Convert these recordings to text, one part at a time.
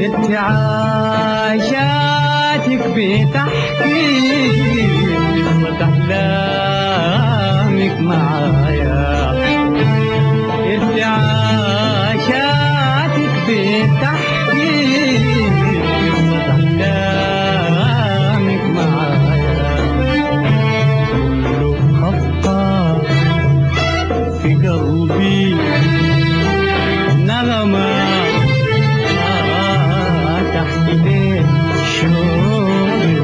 ارتعاشاتك بتحكي قصة أحلامك معايا ارتعاشاتك بتحكي قصة أحلامك معايا كله خطة في قلبي نغمة تحكي ليه شوقي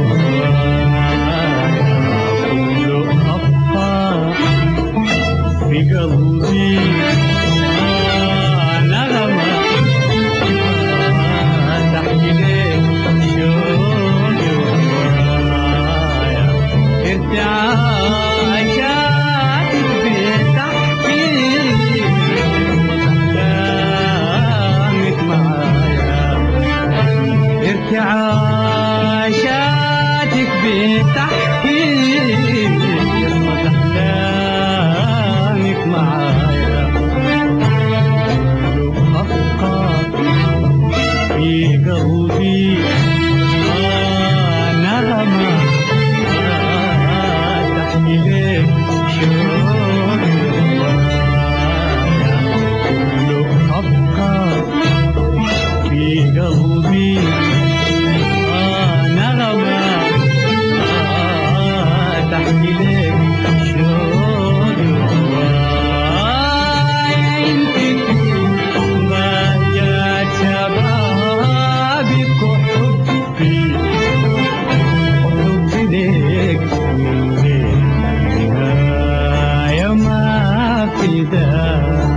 كله خطة في قلبي نغمة تحكي ليه شوقي ارتعاشاتك بتحكي أحلامك معايا ارتعاشاتك بتحكي قصة أحلامك معايا أفقد في قلبي آه نغمة آه تحكي لك شوقي كله أفقد في قلبي آه نغمة آه تحكي لك شوقي عينتك ما جات شبابك وحبي حبي لك من النهاية ما في داعي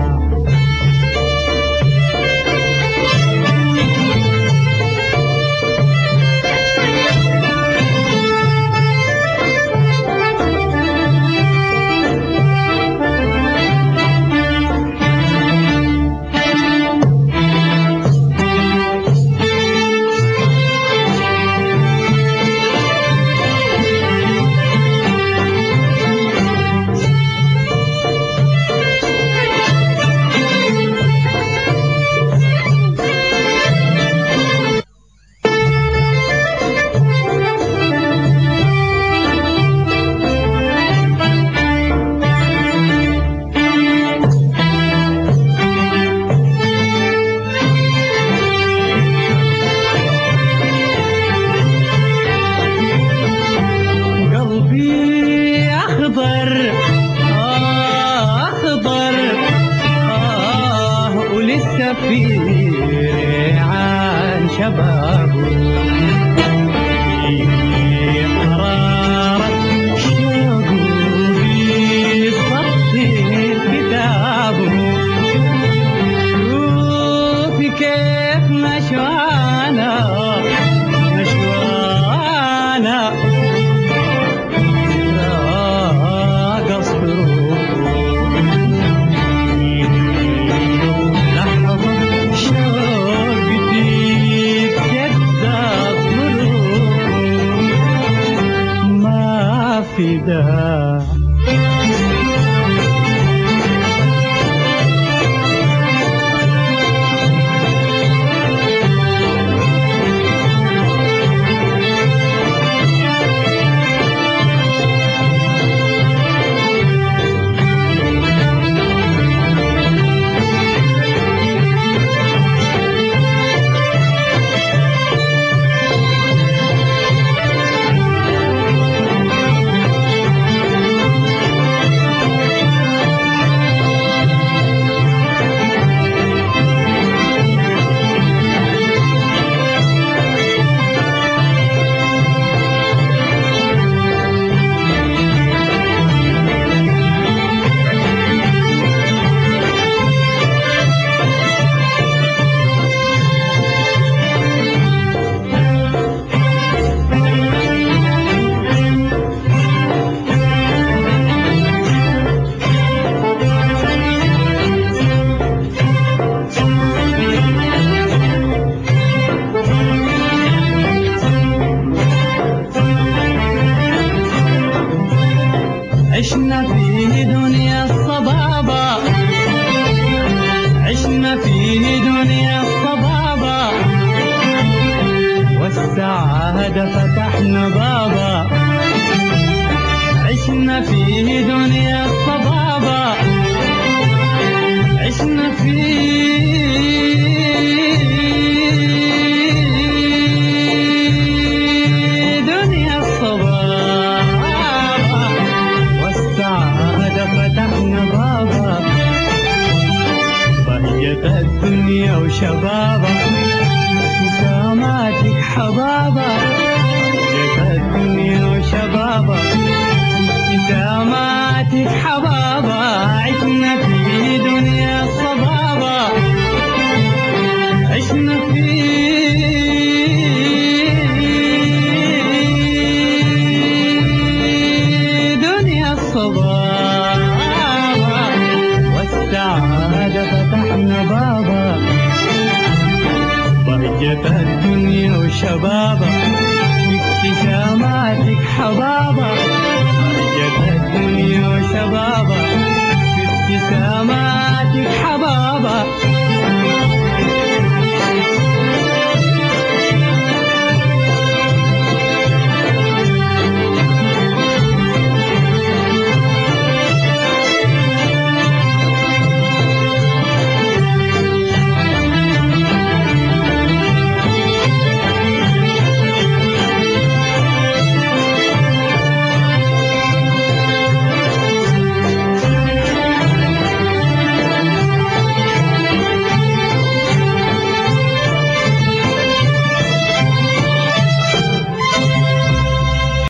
قلبي أخضر آه أخضر آه ولسه في عن شبابه في حرارة شوقه بيصفي كتابه شوفي كيف نشوانا نشوانا لحظة شوق جديد جدد ما في داعي والسعادة فتحنا بابا عشنا في دنيا الصبابة عشنا في دنيا الصبابة والسعادة فتحنا بابا بهجة الدنيا وشبابها ابتساماتك حبابة بهجة الدنيا وشبابها ابتساماتك حبابة عشنا في دنيا الصبابة عشنا في دنيا الصبابة والسعادة فتحنا بابا بهجة الدنيا وشبابها ابتساماتك حبابة بهجة الدنيا وشبابها ابتساماتك حبابة